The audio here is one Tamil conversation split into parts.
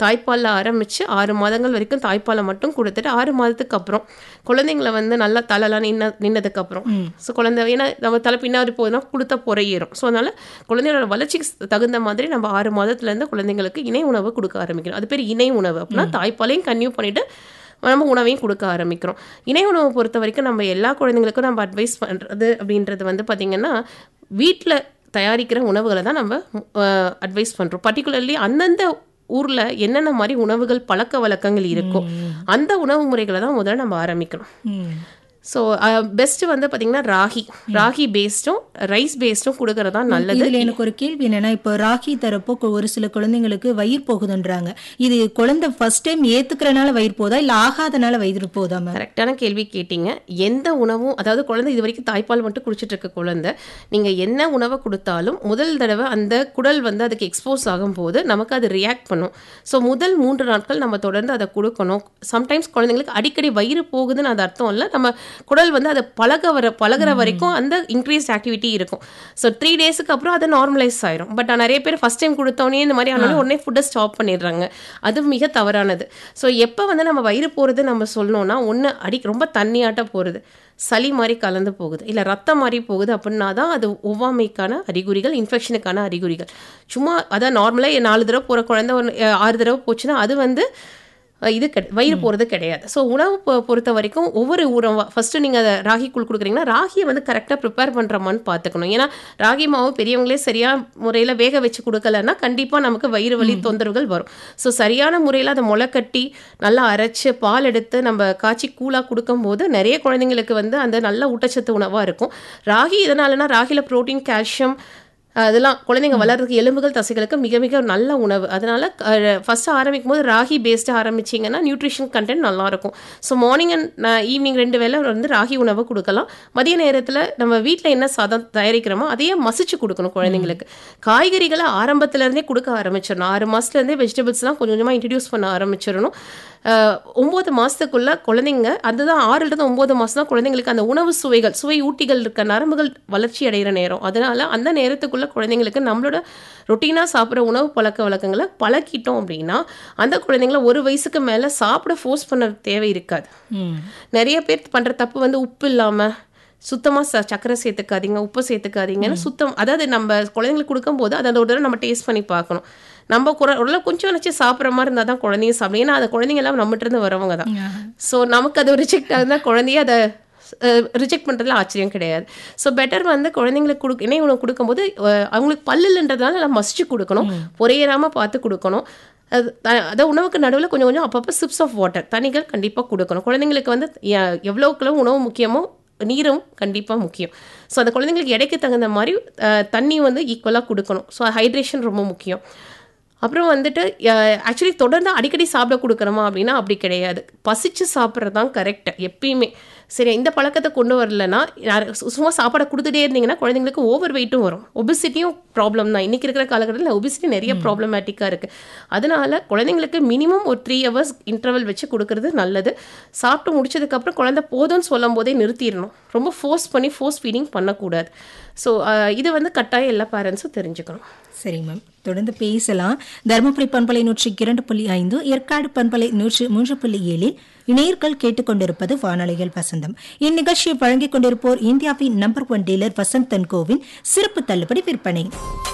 தாய்ப்பாலில் ஆரம்பித்து ஆறு மாதங்கள் வரைக்கும் தாய்ப்பாலை மட்டும் கொடுத்துட்டு ஆறு மாதத்துக்கு அப்புறம் குழந்தைங்கள வந்து நல்லா தலைலாம் நின்ன நின்னதுக்கப்புறம் ஸோ குழந்தை ஏன்னா நம்ம தலை பின்னாடி போகுதுன்னா கொடுத்த பொறையேறும் ஸோ அதனால் குழந்தைங்களோட வளர்ச்சிக்கு தகுந்த மாதிரி நம்ம ஆறு மாதத்துலேருந்து குழந்தைங்களுக்கு இணை உணவு கொடுக்க ஆரம்பிக்கணும் அது பேர் இணை உணவு அப்படின்னா தாய்ப்பாலையும் கன்யூ பண்ணிவிட்டு நம்ம உணவையும் கொடுக்க ஆரம்பிக்கிறோம் இணை உணவை பொறுத்த வரைக்கும் நம்ம எல்லா குழந்தைங்களுக்கும் நம்ம அட்வைஸ் பண்ணுறது அப்படின்றது வந்து பார்த்திங்கன்னா வீட்டில் தயாரிக்கிற உணவுகளை தான் நம்ம அட்வைஸ் பண்ணுறோம் பர்டிகுலர்லி அந்தந்த ஊரில் என்னென்ன மாதிரி உணவுகள் பழக்க வழக்கங்கள் இருக்கோ அந்த உணவு முறைகளை தான் முதல்ல நம்ம ஆரம்பிக்கணும் ம். ஸோ பெஸ்ட்டு வந்து பார்த்திங்கன்னா ராகி ராகி பேஸ்டும் ரைஸ் பேஸ்டும் கொடுக்கறது தான் நல்லது இதுல எனக்கு ஒரு கேள்வி என்னன்னா இப்போ ராகி தரப்போ கொ- ஒரு சில குழந்தைங்களுக்கு வயிறு போகுதுன்றாங்க இது குழந்தை ஃபர்ஸ்ட் டைம் ஏத்துக்கிறனால வயிறு போதா இல்ல ஆகாதனால வயிறு போதா மேம் கரெக்டான கேள்வி கேட்டீங்க எந்த உணவும் அதாவது குழந்தை இது வரைக்கும் தாய்ப்பால் மட்டும் குடிச்சிட்டு இருக்க குழந்தை நீங்கள் என்ன உணவை கொடுத்தாலும் முதல் தடவை அந்த குடல் வந்து அதுக்கு எக்ஸ்போஸ் ஆகும்போது நமக்கு அது ரியாக்ட் பண்ணும் ஸோ முதல் மூன்று நாட்கள் நம்ம தொடர்ந்து அதை கொடுக்கணும் சம்டைம்ஸ் குழந்தைங்களுக்கு அடிக்கடி வயிறு போகுதுன்னு அது அர்த்தம் இல்லை நம்ம குடல் வந்து அதை பழக வர பழகுற வரைக்கும் அந்த இன்க்ரீஸ் ஆக்டிவிட்டி இருக்கும் ஸோ த்ரீ டேஸுக்கு அப்புறம் அது நார்மலைஸ் ஆயிரும் பட் நிறைய பேர் ஃபர்ஸ்ட் டைம் கொடுத்தோடனே இந்த மாதிரி ஆனாலும் உடனே ஃபுட்டை ஸ்டாப் பண்ணிடுறாங்க அது மிக தவறானது ஸோ எப்போ வந்து நம்ம வயிறு போகிறது நம்ம சொல்லணும்னா ஒன்று அடி ரொம்ப தண்ணியாட்ட போகிறது சளி மாதிரி கலந்து போகுது இல்லை ரத்தம் மாதிரி போகுது அப்படின்னா தான் அது ஒவ்வாமைக்கான அறிகுறிகள் இன்ஃபெக்ஷனுக்கான அறிகுறிகள் சும்மா அதான் நார்மலாக நாலு தடவை போகிற குழந்தை ஒரு அஹ், ஆறு தடவை போச்சுன்னா அது வந்து அஹ், இது கிடை வயிறு போகிறது கிடையாது ஸோ உணவு பொ- பொறுத்த வரைக்கும் ஒவ்வொரு உணவு ஃபஸ்ட்டு நீங்கள் அதை ராகி கூழ் கொடுக்குறீங்கன்னா ராகியை வந்து கரெக்டாக ப்ரிப்பேர் பண்ணுறோமான்னு பார்த்துக்கணும் ஏன்னா ராகி மாவு பெரியவங்களே சரியான முறையில் வேக வச்சு கொடுக்கலன்னா கண்டிப்பாக நமக்கு வயிறு வலி தொந்தரவுகள் வரும் ஸோ சரியான முறையில் அதை முளைக்கட்டி நல்லா அரைச்சு பால் எடுத்து நம்ம காய்ச்சி கூழாக கொடுக்கும்போது நிறைய குழந்தைங்களுக்கு வந்து அந்த நல்ல ஊட்டச்சத்து உணவாக இருக்கும் ராகி எதனாலனா ராகியில் புரோட்டீன் கால்சியம் அதெல்லாம் குழந்தைங்க வளர்றதுக்கு எலும்புகள் தசைகளுக்கு மிக மிக நல்ல உணவு அதனால ஃபர்ஸ்ட் ஆரம்பிக்கும் போது ராகி பேஸ்டு ஆரம்பிச்சிங்கன்னா நியூட்ரிஷன் கண்டென்ட் நல்லா இருக்கும் ஸோ மார்னிங் அண்ட் ஈவினிங் ரெண்டு வேளை வந்து ராகி உணவு கொடுக்கலாம் மதிய நேரத்தில் நம்ம வீட்டில் என்ன சாதம் தயாரிக்கிறோமோ அதையே மசிச்சு கொடுக்கணும் குழந்தைங்களுக்கு காய்கறிகளை ஆரம்பத்துல இருந்தே கொடுக்க ஆரம்பிச்சிடணும் ஆறு மாசத்துலேருந்தே வெஜிடபிள்ஸ்லாம் கொஞ்சம் கொஞ்சமாக இன்ட்ரடியூஸ் பண்ண ஆரம்பிச்சிடணும் அஹ், ஒன்பது மாசத்துக்குள்ள குழந்தைங்க அதுதான் ஆறுலேருந்து ஒன்பது மாசம் தான் குழந்தைங்களுக்கு அந்த உணவு சுவைகள் சுவை ஊட்டிகள் இருக்க நரம்புகள் வளர்ச்சி அடைகிற நேரம் அதனால அந்த நேரத்துக்குள்ள குழந்தைங்களுக்கு நம்மளோட ரொட்டீனாக சாப்பிட்ற உணவு பழக்க வழக்கங்களை பழக்கிட்டோம் அப்படின்னா அந்த குழந்தைங்கள ஒரு வயசுக்கு மேலே சாப்பிட ஃபோர்ஸ் பண்ண தேவை இருக்காது ம். நிறைய பேர் பண்ணுற தப்பு வந்து உப்பு இல்லாமல் சுத்தமாக ச சக்கரை சேர்த்துக்காதீங்க உப்பு சேர்த்துக்காதீங்கன்னு சுத்தம் அதாவது நம்ம குழந்தைங்களுக்கு கொடுக்கும்போது அதை ஒரு தடவை நம்ம டேஸ்ட் பண்ணி பார்க்கணும் நம்ம குறை ஓரளவு கொஞ்சம் நினச்சி சாப்பிட்ற மாதிரி இருந்தால் தான் குழந்தைங்க சாப்பிடும் ஏன்னா அந்த குழந்தைங்க எல்லாம் நம்மகிட்ட இருந்து வரவங்க தான் ஸோ நமக்கு அது ரிஜெக்ட் ஆகுதுன்னா குழந்தைய அதை ரிஜெக்ட் பண்ணுறதுல ஆச்சரியம் கிடையாது ஸோ பெட்டர் வந்து குழந்தைங்களுக்கு கொடு இணை உணவு கொடுக்கும்போது அஹ், அவங்களுக்கு பல்லுன்றதுனால நம்ம மசிச்சு கொடுக்கணும் பொறையேறாமல் பார்த்து கொடுக்கணும் அது த- அதாவது உணவுக்கு நடுவில் கொஞ்சம் கொஞ்சம் அப்பப்போ சிப்ஸ் ஆஃப் வாட்டர் தண்ணிகள் கண்டிப்பாக கொடுக்கணும் குழந்தைங்களுக்கு வந்து எ- எவ்வளவுக்குள்ள உணவு முக்கியமோ நீரும் கண்டிப்பாக முக்கியம் ஸோ அந்த குழந்தைங்களுக்கு எடைக்கு தகுந்த மாதிரி அஹ், தண்ணி வந்து ஈக்குவலாக கொடுக்கணும் ஸோ ஹைட்ரேஷன் ரொம்ப முக்கியம் அப்புறம் வந்துட்டு ஆக்சுவலி தொடர்ந்து அடிக்கடி சாப்பிட கொடுக்குறோமா அப்படின்னா அப்படி கிடையாது பசிச்சு சாப்பிட்றது தான் கரெக்ட் எப்பயுமே சரி இந்த பழக்கத்தை கொண்டு வரலன்னா யார் சு- சும்மா சாப்பாடை கொடுத்துட்டே இருந்தீங்கன்னா குழந்தைங்களுக்கு ஓவர் வெயிட்டும் வரும் ஒபிசிட்டியும் ப்ராப்ளம் தான் இன்றைக்கி இருக்கிற காலகட்டத்தில் ஒபிசிட்டி நிறைய ப்ராப்ளமேட்டிக்காக இருக்குது அதனால குழந்தைங்களுக்கு மினிமம் ஒரு த்ரீ ஹவர்ஸ் இன்டர்வல் வச்சு கொடுக்கறது நல்லது சாப்பிட்டு முடிச்சதுக்கப்புறம் குழந்தை போதும்னு சொல்லும் போதே நிறுத்திடணும் ரொம்ப ஃபோர்ஸ் பண்ணி ஃபோர்ஸ் ஃபீடிங் பண்ணக்கூடாது ஸோ இது வந்து கட்டாயம் எல்லா பேரண்ட்ஸும் தெரிஞ்சுக்கணும் சரிங்க மேம் தொடர்ந்து பேசலாம் தருமபுரி பண்பலை நூற்றி இரண்டு புள்ளி ஐந்து ஏற்காடு பண்பலை நூற்றி மூன்று புள்ளி ஏழில் இணையர்கள் கேட்டுக்கொண்டிருப்பது வானொலிகள் வசந்தம் இந்நிகழ்ச்சியை வழங்கிக் கொண்டிருப்போர் இந்தியாவின் நம்பர் ஒன் டீலர் வசந்தன் கோவின் சிறப்பு தள்ளுபடி விற்பனை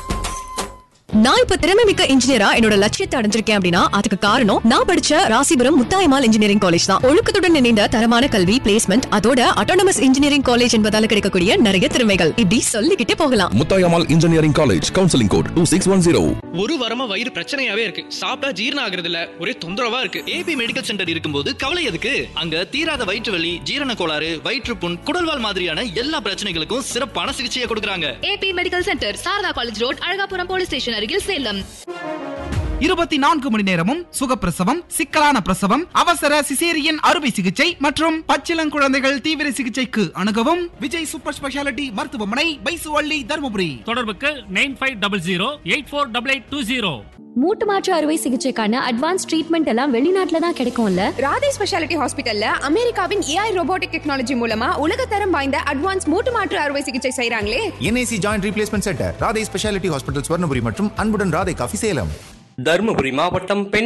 நான் இப்ப திறமை மிக்க இன்ஜினியரா என்னோட லட்சியத்தை அடைஞ்சிருக்கேன் அப்படின்னா அதுக்கு காரணம் நான் படிச்ச ராசிபுரம் முத்தாயமால் இன்ஜினியரிங் காலேஜ் தான் ஒழுக்கத்துடன் இணைந்த தரமான கல்வி பிளேஸ்மெண்ட் அதோட அட்டானமஸ் இன்ஜினியரிங் காலேஜ் என்பதால கிடைக்கக்கூடிய நிறைய திறமைகள் இப்படி சொல்லிக்கிட்டே போகலாம் Muthayammal engineering college counselling code two six one zero ஒரு வாரமா வயிறு பிரச்சனையாவே இருக்கு சாப்பிட்டா ஜீரணம் ஆகுறது இல்ல ஒரே தொந்தரவா இருக்கு ஏபி மெடிக்கல் சென்டர் இருக்கும்போது கவலை எதுக்கு அங்க தீராத வயிற்று வலி ஜீரண கோளாறு வயிற்றுப்புண் குடல்வால் மாதிரியான எல்லா பிரச்சனைகளுக்கும் சிறப்பான சிகிச்சையை கொடுக்கறாங்க AB medical centre Sharada college road Alagapuram police station அருகில் சேலம் இருபத்தி நான்கு மணி நேரமும் சுகப்பிரசவம் சிக்கலான பிரசவம் அவசர சிசேரியன் அறுவை சிகிச்சை மற்றும் பச்சிளங்குழந்தைகள் தீவிர சிகிச்சைக்கு அணுகவும் விஜய் சூப்பர் ஸ்பெஷாலிட்டி மருத்துவமனை பைசுவள்ளி தருமபுரி தொடர்புக்கு nine five double zero eight four double eight two zero மூட்டு மாற்று அறுவை சிகிச்சைக்கான அட்வான்ஸ் ட்ரீட்மெண்ட் எல்லாம் வெளிநாட்டுல தான் கிடைக்கும்ல ராதே ஸ்பெஷாலிட்டி ஹாஸ்பிட்டல்ல அமெரிக்காவின் ஏஐ ரோபோட்டிக் டெக்னாலஜி மூலமா உலகத்தரம் வாய்ந்த அட்வான்ஸ் மூட்டு மாற்று அறுவை சிகிச்சை செய்றாங்களே NIC joint replacement centre Radhai speciality hospital Swarnapuri மற்றும் அன்புடன் ராதை காஃபி சேலம் தருமபுரி மாவட்டம் பெண்